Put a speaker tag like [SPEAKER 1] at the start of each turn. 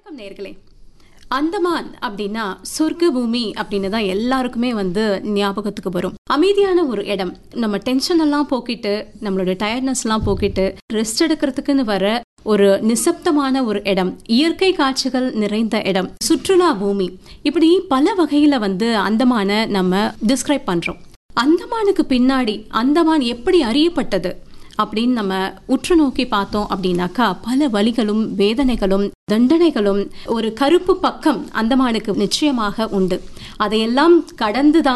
[SPEAKER 1] வணக்கம் நேர்களே அந்தமான் அப்படின்னா சொர்க்க பூமி அப்படின்னு தான் எல்லாருக்குமே வந்து ஞாபகத்துக்கு வரும் அமைதியான ஒரு இடம் நம்ம டென்ஷன் எல்லாம் போக்கிட்டு நம்மளோட டயர்ட்னஸ் எல்லாம் போக்கிட்டு ரெஸ்ட் எடுக்கிறதுக்குன்னு வர ஒரு நிசப்தமான ஒரு இடம் இயற்கை காட்சிகள் நிறைந்த இடம் சுற்றுலா பூமி இப்படி பல வகையில வந்து அந்தமான நம்ம டிஸ்கிரைப் பண்றோம் அந்தமானுக்கு பின்னாடி அந்தமான் எப்படி அறியப்பட்டது அப்படின்னு நம்ம உற்று நோக்கி பார்த்தோம் அப்படின்னாக்கா பல வலிகளும் வேதனைகளும் தண்டனைகளும் ஒரு கருப்பு பக்கம் அந்தமானுக்கு நிச்சயமாக உண்டு அதையெல்லாம் கடந்துதான்